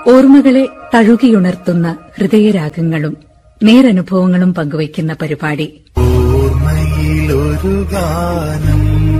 ഓർമ്മകളെ തഴുകിയുണർത്തുന്ന ഹൃദയരാഗങ്ങളും നേരനുഭവങ്ങളും പങ്കുവയ്ക്കുന്ന പരിപാടി ഓർമ്മയിലൊരു ഗാനം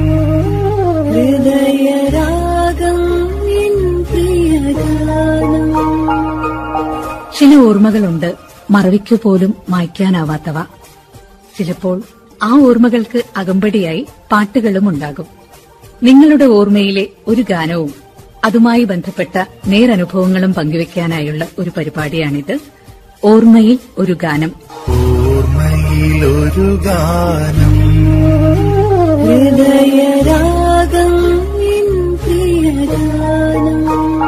ഹൃദയരാഗം എൻ പ്രിയഗാനം ചില ഓർമ്മകളുണ്ട് മറവിക്കു പോലും മായ്ക്കാനാവാത്തവ ചിലപ്പോൾ ആ ഓർമ്മകൾക്ക് അകമ്പടിയായി പാട്ടുകളും ഉണ്ടാകും നിങ്ങളുടെ ഓർമ്മയിലെ ഒരു ഗാനവും അതുമായി ബന്ധപ്പെട്ട നേരനുഭവങ്ങളും പങ്കുവയ്ക്കാനായുള്ള ഒരു പരിപാടിയാണിത് ഓർമ്മയിൽ ഒരു ഗാനം ഓർമ്മയിലൊരു ഗാനം ഹൃദയരാഗം എൻ പ്രിയഗാനം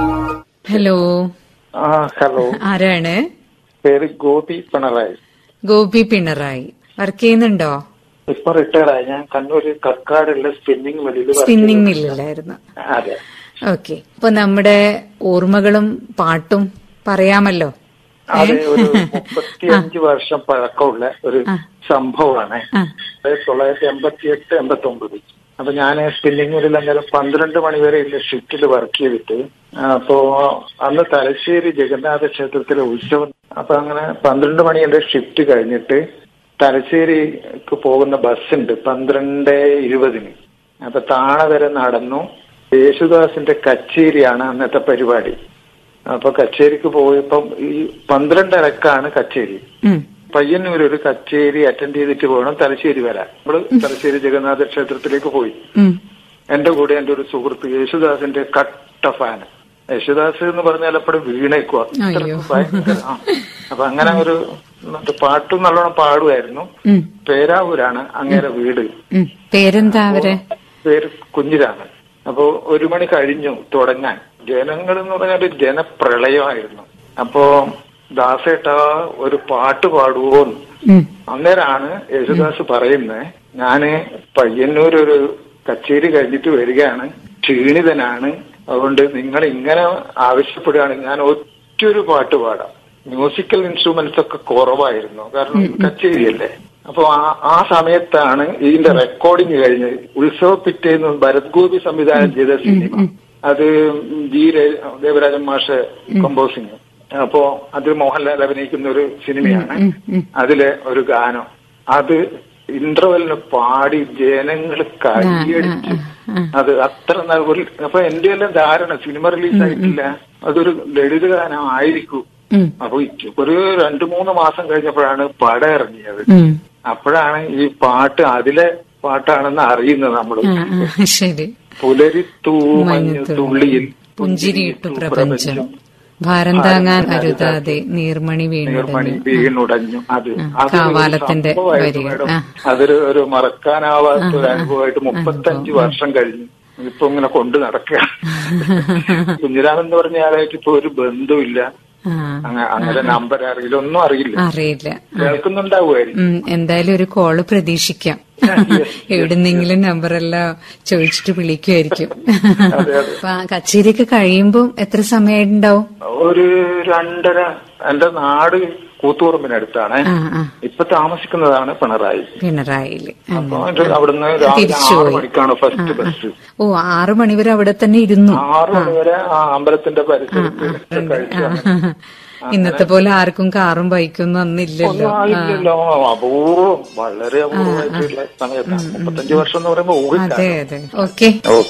ഹലോ ആ ഹലോ ആരാണ് പേര് ഗോപി പിണറായി ഗോപി പിണറായി വർക്ക് ചെയ്യുന്നുണ്ടോ ഇപ്പൊ റിട്ടയർഡ് ആയി ഞാൻ കണ്ണൂര് കക്കാടുള്ള സ്പിന്നിങ് മില്ലിൽ work സ്പിന്നിങ് ചെയ്യുന്നു. മില്ലിലായിരുന്നു അതെ ഓക്കെ ഇപ്പൊ നമ്മുടെ ഓർമ്മകളും പാട്ടും പറയാമല്ലോ അത് ഒരു മുപ്പത്തിയഞ്ച് വർഷം പഴക്കമുള്ള ഒരു സംഭവമാണ് ആ. ആയിരത്തി തൊള്ളായിരത്തി എൺപത്തി എട്ട് എൺപത്തി ഒമ്പത് അപ്പൊ ഞാൻ സ്പിന്നിങ് മില്ലിൽ അന്നേരം പന്ത്രണ്ട് മണി വരെ ഇല്ല ഷിഫ്റ്റിൽ വർക്ക് ചെയ്തിട്ട് അപ്പോ അന്ന് തലശ്ശേരി ജഗന്നാഥ ക്ഷേത്രത്തിലെ ഉത്സവം അപ്പൊ അങ്ങനെ പന്ത്രണ്ട് മണി എന്റെ ഷിഫ്റ്റ് കഴിഞ്ഞിട്ട് തലശ്ശേരിക്ക് പോകുന്ന ബസ്സുണ്ട് പന്ത്രണ്ട് ഇരുപതിന് അപ്പൊ താണ വരെ നടന്നു യേശുദാസിന്റെ കച്ചേരിയാണ് അന്നത്തെ പരിപാടി അപ്പൊ കച്ചേരിക്ക് പോയപ്പം ഈ പന്ത്രണ്ടരക്കാണ് കച്ചേരി ഉം. പയ്യന്നൂർ ഒരു കച്ചേരി അറ്റൻഡ് ചെയ്തിട്ട് പോകണം തലശ്ശേരി വരാൻ നമ്മള് തലശ്ശേരി ജഗന്നാഥ ക്ഷേത്രത്തിലേക്ക് പോയി ഉം. എന്റെ കൂടെ എന്റെ ഒരു സുഹൃത്ത് യേശുദാസിന്റെ കട്ട ഫാൻ യേശുദാസ് എന്ന് പറഞ്ഞാൽ അപ്പോഴും വീണേക്കുക അയ്യോ. അപ്പൊ അങ്ങനെ ഒരു മറ്റേ പാട്ടും നല്ലോണം പാടുമായിരുന്നു ഉം. പേരാവൂരാണ് അങ്ങേരെ വീട് ഉം. പേരെന്താ അവരെ പേര് കുഞ്ഞിരാണ് അപ്പോ ഒരു മണി കഴിഞ്ഞു തുടങ്ങാൻ ജനങ്ങൾ എന്ന് പറഞ്ഞാൽ ഒരു ജനപ്രളയമായിരുന്നു അപ്പോ ദാസേട്ട ഒരു പാട്ട് പാടുവോന്ന് ഉം. അന്നേരാണ് യേശുദാസ് പറയുന്നത് ഞാന് പയ്യന്നൂർ ഒരു കച്ചേരി കഴിഞ്ഞിട്ട് വരികയാണ് ക്ഷീണിതനാണ് അതുകൊണ്ട് നിങ്ങൾ ഇങ്ങനെ ആവശ്യപ്പെടുകയാണെങ്കിൽ ഞാൻ ഒറ്റൊരു പാട്ട് പാടാം മ്യൂസിക്കൽ ഇൻസ്ട്രുമെന്റ്സ് ഒക്കെ കുറവായിരുന്നു കാരണം കച്ചേരിയല്ലേ അപ്പൊ ആ ആ സമയത്താണ് ഇതിന്റെ റെക്കോർഡിംഗ് കഴിഞ്ഞ് ഉത്സവ പിറ്റേന്ന് ഭരത് ഗോപി സംവിധാനം ചെയ്ത സിനിമ അത് ജി രേ- ദേവരാജൻ മാഷ് കമ്പോസിങ് അപ്പോ അത് മോഹൻലാൽ അഭിനയിക്കുന്ന ഒരു സിനിമയാണ് അതിലെ ഒരു ഗാനം അത് ഇന്റർവെല്ലിന് പാടി ജനങ്ങൾ കൈയടിച്ച് അത് അത്ര ന- ഒരു- അപ്പൊ എന്റെ എല്ലാം ധാരണ സിനിമ റിലീസ് ആയിട്ടില്ല അതൊരു ലളിത ഗാനം ആയിരിക്കും ഉം. അപ്പൊ ഇ- ഒരു രണ്ടു മൂന്ന് മാസം കഴിഞ്ഞപ്പോഴാണ് പടം ഇറങ്ങിയത് ഉം. അപ്പോഴാണ് ഈ പാട്ട് അതിലെ പാട്ടാണെന്ന് അറിയുന്നത് നമ്മൾ ആ, ആ, ശരി പുലരിത്തൂ മഞ്ഞു മഞ്ഞുതുള്ളി. തുള്ളിയിൽ പുഞ്ചിരിയിട്ടു പ്രപഞ്ചം ഭാരം താങ്ങാൻ അരുതാതെ നീർമണി നീർമണി വീണുടഞ്ഞു വീണുടഞ്ഞു അത് ആ, അതൊരു കാവാലത്തിന്റെ സംഭവമായിരുന്നു വരികൾ. മേഡം. ആ. അതൊരു ഒരു മറക്കാനാവാത്ത ഒരു അനുഭവമായിട്ട് മുപ്പത്തഞ്ച് വർഷം കഴിഞ്ഞു ഇപ്പൊ ഇങ്ങനെ കൊണ്ടു നടക്കുക കുഞ്ഞിരാമൻ എന്ന് പറഞ്ഞ ആളായിട്ട് ഇപ്പൊ ഒരു ബന്ധമില്ല ആ, അങ്ങ- അങ്ങനെ നമ്പർ അറിയില്ല ഒന്നും അറിയില്ല അറിയില്ല കേൾക്കുന്നുണ്ടാവുമായിരിക്കും ഉം, എന്തായാലും ഒരു കോള് പ്രതീക്ഷിക്കാം എവിടുന്നെങ്കിലും നമ്പറെല്ലാം ചോദിച്ചിട്ട് വിളിക്കുമായിരിക്കും അതെ, അതെ. അപ്പൊ ആ കച്ചേരിയൊക്കെ കഴിയുമ്പോ എത്ര സമയമായിട്ടുണ്ടാവും ഒരു രണ്ടര എന്റെ നാട് കൂത്തുപറമ്പിനടുത്താണ് ആ ആ ഇപ്പൊ താമസിക്കുന്നതാണ് പിണറായി പിണറായില് ആ. അപ്പൊ ഇത് അവിടുന്ന് രാവിലെ തിരിച്ചുപോയി. ആറ് മണിക്കാണ് ഫസ്റ്റ് ബസ് ഓ ആറു മണിവരെ അവിടെ തന്നെ ഇരുന്നു ആറ് മണി വരെ ആ അമ്പലത്തിന്റെ പരിസരത്ത് കഴിച്ചു ആ. ഇന്നത്തെ പോലെ ആർക്കും കാറും ബൈക്കും ഒന്നും അന്നില്ലല്ലോ ഒന്നും ആയില്ലല്ലോ അപൂർവം വളരെ അപൂർവമായിട്ടുള്ള സമയത്താണ് മുപ്പത്തഞ്ച് വർഷം എന്ന് പറയുമ്പോ ഊഹിക്കാം അതെ അതെ ഓക്കെ ഓ